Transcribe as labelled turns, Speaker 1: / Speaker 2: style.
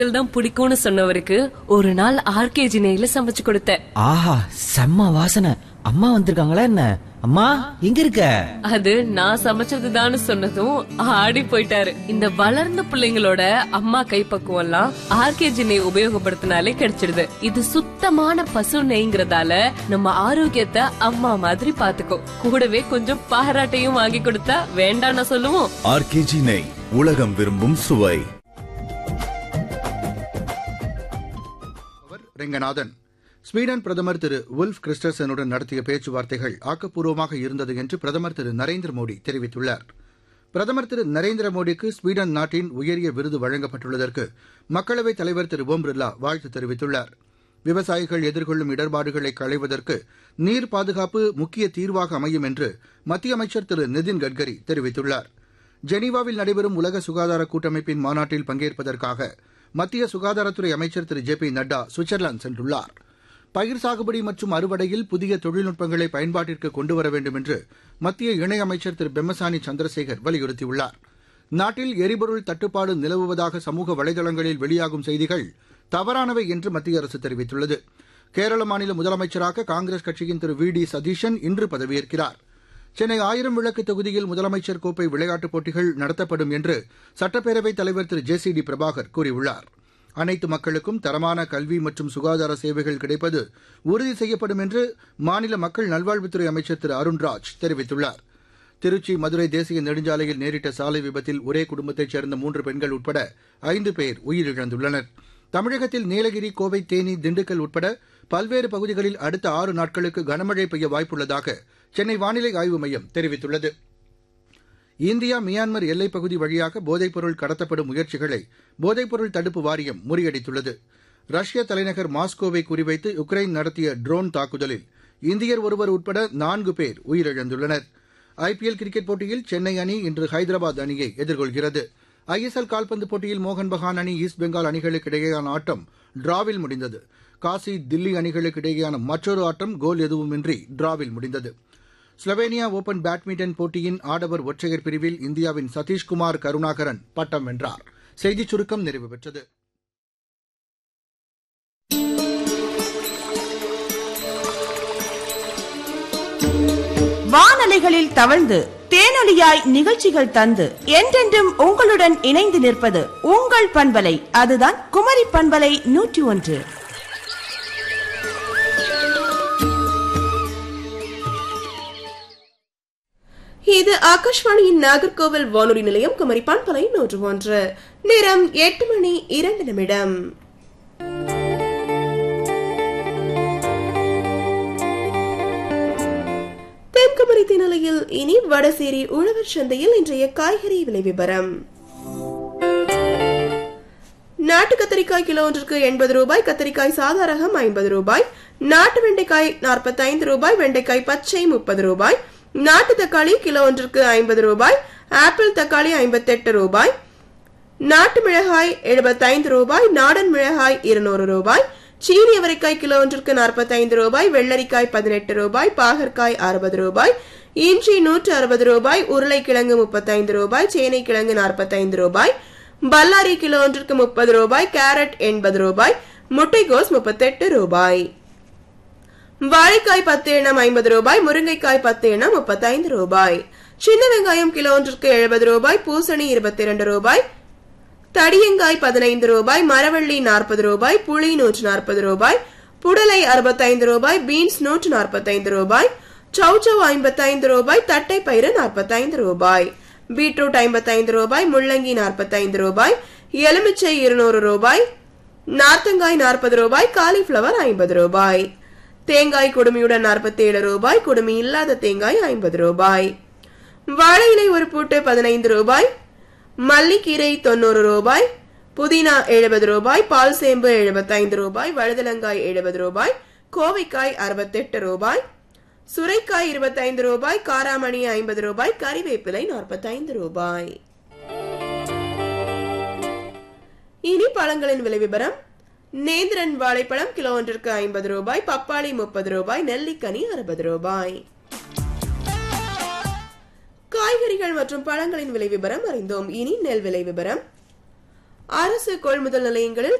Speaker 1: தான் பிடிக்கும்னு சொன்னவருக்கு ஒரு நாள் ஆர்கேஜி நெய்ல சமைச்சு கொடுத்தேன்
Speaker 2: ஆஹா செம்ம வாசனை அம்மா வந்திருக்காங்களா என்ன அம்மா எங்க இருக்க
Speaker 1: அது நான் சமைச்சதுதான்னு சொன்னதும் ஆடி போயிட்டாரு இந்த வளர்ந்த பிள்ளைங்களோட அம்மா கைப்பக்குவம் எல்லாம் ஆர்கேஜி நெய் உபயோகப்படுத்தினாலே கிடைச்சிடுது இது சுத்தமான பசு நெய்ங்கிறதால நம்ம ஆரோக்கியத்தை அம்மா மாதிரி பாத்துக்கோ கூடவே கொஞ்சம் பாராட்டையும் வாங்கி கொடுத்தா வேண்டாம்னு சொல்லுவோம்
Speaker 3: ஆர்கேஜி நெய் உலகம் விரும்பும் சுவை
Speaker 4: அவர் ரெங்கநாதன் ஸ்வீடன் பிரதமர் திரு உல்ஃப் கிறிஸ்டர்சனுடன் நடத்திய பேச்சுவார்த்தைகள் ஆக்கப்பூர்வமாக இருந்தது என்று பிரதமர் திரு நரேந்திர மோடி தெரிவித்துள்ளார் பிரதமர் திரு நரேந்திர மோடிக்கு ஸ்வீடன் நாட்டின் உயரிய விருது வழங்கப்பட்டுள்ளதற்கு மக்களவைத் தலைவர் திரு ஓம் பிர்லா வாழ்த்து தெரிவித்துள்ளார் விவசாயிகள் எதிர்கொள்ளும் இடர்பாடுகளை களைவதற்கு நீர் பாதுகாப்பு முக்கிய தீர்வாக அமையும் என்று மத்திய அமைச்சர் திரு நிதின் கட்கரி தெரிவித்துள்ளார் ஜெனீவாவில் நடைபெறும் உலக சுகாதார கூட்டமைப்பின் மாநாட்டில் பங்கேற்பதற்காக மத்திய சுகாதாரத்துறை அமைச்சர் திரு ஜே பி நட்டா சுவிட்சர்லாந்து சென்றுள்ளார் பயிர் சாகுபடி மற்றும் அறுவடையில் புதிய தொழில்நுட்பங்களை பயன்பாட்டிற்கு கொண்டுவர வேண்டும் என்று மத்திய இணையமைச்சர் திரு பெம்மசானி சந்திரசேகர் வலியுறுத்தியுள்ளார் நாட்டில் எரிபொருள் தட்டுப்பாடு நிலவுவதாக சமூக வலைதளங்களில் வெளியாகும் செய்திகள் தவறானவை என்று மத்திய அரசு தெரிவித்துள்ளது கேரள மாநில முதலமைச்சராக காங்கிரஸ் கட்சியின் திரு வி டி சதீஷன் இன்று பதவியேற்கிறார் சென்னை ஆயிரம் விளக்கு தொகுதியில் முதலமைச்சர் கோப்பை விளையாட்டுப் போட்டிகள் நடத்தப்படும் என்று சட்டப்பேரவைத் தலைவர் திரு ஜே சி டி பிரபாகர் கூறியுள்ளார் அனைத்து மக்களுக்கும் தரமான கல்வி மற்றும் சுகாதார சேவைகள் கிடைப்பது உறுதி செய்யப்படும் என்று மாநில மக்கள் நல்வாழ்வுத்துறை அமைச்சர் திரு அருண்ராஜ் தெரிவித்துள்ளார் திருச்சி மதுரை தேசிய நெடுஞ்சாலையில் நேரிட்ட சாலை விபத்தில் ஒரே குடும்பத்தைச் சேர்ந்த மூன்று பெண்கள் உட்பட ஐந்து பேர் உயிரிழந்துள்ளனர் தமிழகத்தில் நீலகிரி கோவை தேனி திண்டுக்கல் உட்பட பல்வேறு பகுதிகளில் அடுத்த ஆறு நாட்களுக்கு கனமழை பெய்ய வாய்ப்புள்ளதாக சென்னை வானிலை ஆய்வு மையம் தெரிவித்துள்ளது இந்தியா மியான்மர் எல்லைப் பகுதி வழியாக போதைப்பொருள் கடத்தப்படும் முயற்சிகளை போதைப்பொருள் தடுப்பு வாரியம் முறியடித்துள்ளது ரஷ்ய தலைநகர் மாஸ்கோவை குறிவைத்து உக்ரைன் நடத்திய ட்ரோன் தாக்குதலில் இந்தியர் ஒருவர் உட்பட நான்கு பேர் உயிரிழந்துள்ளனர் ஐபிஎல் கிரிக்கெட் போட்டியில் சென்னை அணி இன்று ஹைதராபாத் அணியை எதிர்கொள்கிறது ஐஎஸ்எல் கால்பந்து போட்டியில் மோகன் பகான் அணி ஈஸ்ட் பெங்கால் அணிகளுக்கு இடையேயான ஆட்டம் டிராவில் முடிந்தது காசி தில்லி அணிகளுக்கு இடையேயான மற்றொரு ஆட்டம் கோல் எதுவுமின்றி டிராவில் முடிந்தது ஸ்லோவேனியா ஓபன் பேட்மிண்டன் போட்டியின் ஆடவர் ஒற்றையர் பிரிவில் இந்தியாவின் சதீஷ்குமார் கருணாகரன் பட்டம் வென்றார் செய்திச் சுருக்கம் நிறைவு பெற்றது
Speaker 5: வானலைகளில் தவழ்ந்து தேனொலியாய் நிகழ்ச்சிகள் தந்து என்றென்றும் உங்களுடன் இணைந்து நிற்பது உங்கள் பண்பலை அதுதான் குமரி பண்பலை நூற்றி ஒன்று
Speaker 6: இது ஆகாஷ்வாணியின் நாகர்கோவில் வானொலி நிலையம் குமரிப்பான் பலை நூற்று ஒன்று நேரம் எட்டு மணி இரண்டு நிமிடம் தென்குமரி தினலையில் இனி வடசேரி உழவர் சந்தையில் இன்றைய காய்கறி விலை விவரம் நாட்டு கத்தரிக்காய் கிலோ ஒன்றுக்கு எண்பது ரூபாய் கத்தரிக்காய் சாதா ரகம் ஐம்பது ரூபாய் நாட்டு வெண்டைக்காய் நாற்பத்தைந்து ரூபாய் வெண்டைக்காய் பச்சை முப்பது ரூபாய் நாட்டு தக்காளி கிலோ ஒன்றுக்கு ஐம்பது ரூபாய் ஆப்பிள் தக்காளி ஐம்பத்தெட்டு ரூபாய் நாட்டு மிளகாய் எழுபத்தைந்து ரூபாய் நாடன் மிளகாய் இருநூறு ரூபாய் சீனி அவரைக்காய் கிலோ ஒன்றுக்கு நாற்பத்தைந்து ரூபாய் வெள்ளரிக்காய் பதினெட்டு ரூபாய் பாகற்காய் அறுபது ரூபாய் இஞ்சி நூற்று அறுபது ரூபாய் உருளைக்கிழங்கு முப்பத்தைந்து ரூபாய் சேனை கிழங்கு நாற்பத்தைந்து ரூபாய் பல்லாரி கிலோ ஒன்றுக்கு முப்பது ரூபாய் கேரட் எண்பது ரூபாய் முட்டைகோஸ் முப்பத்தெட்டு ரூபாய் வாழைக்காய் பத்து எண்ணம் ஐம்பது ரூபாய் முருங்கைக்காய் பத்து எண்ணம் முப்பத்தைந்து ரூபாய் சின்ன வெங்காயம் கிலோ ஒன்றுக்கு எழுபது ரூபாய் பூசணி இருபத்தி இரண்டு ரூபாய் தடியங்காய் பதினைந்து ரூபாய் மரவள்ளி நாற்பது ரூபாய் புளி நூற்று நாற்பது ரூபாய் புடலை அறுபத்தைந்து ரூபாய் பீன்ஸ் நூற்று நாற்பத்தைந்து ரூபாய் சௌச்சவ் ஐம்பத்தைந்து ரூபாய் தட்டை பயிறு நாற்பத்தைந்து ரூபாய் பீட்ரூட் ஐம்பத்தைந்து ரூபாய் முள்ளங்கி நாற்பத்தைந்து ரூபாய் எலுமிச்சை இருநூறு ரூபாய் நார்த்தங்காய் நாற்பது ரூபாய் காலிஃபிளவர் ஐம்பது ரூபாய் தேங்காய் குடுமியுடன் நாற்பத்தி ஏழு ரூபாய் குடுமி இல்லாத தேங்காய் ஐம்பது ரூபாய் வாழை இலை ஒரு பூட்டு பதினைந்து ரூபாய் மல்லிக்கீரை தொண்ணூறு ரூபாய் புதினா எழுபது ரூபாய் பால் சேம்பு எழுபத்தைந்து ரூபாய் வழுதலங்காய் எழுபது ரூபாய் கோவைக்காய் அறுபத்தெட்டு ரூபாய் சுரைக்காய் இருபத்தைந்து ரூபாய் காராமணி ஐம்பது ரூபாய் கறிவேப்பிலை நாற்பத்தைந்து ரூபாய் இனி பழங்களின் விலை விவரம் நேந்திரன் வாழைப்பழம் கிலோ ஒன்றிற்கு ஐம்பது ரூபாய் பப்பாளி முப்பது ரூபாய் நெல்லிக்கனி அறுபது ரூபாய் காய்கறிகள் மற்றும் பழங்களின் விலை விவரம் அறிந்தோம் இனி நெல் விலை விவரம் அரசு கொள்முதல் நிலையங்களில்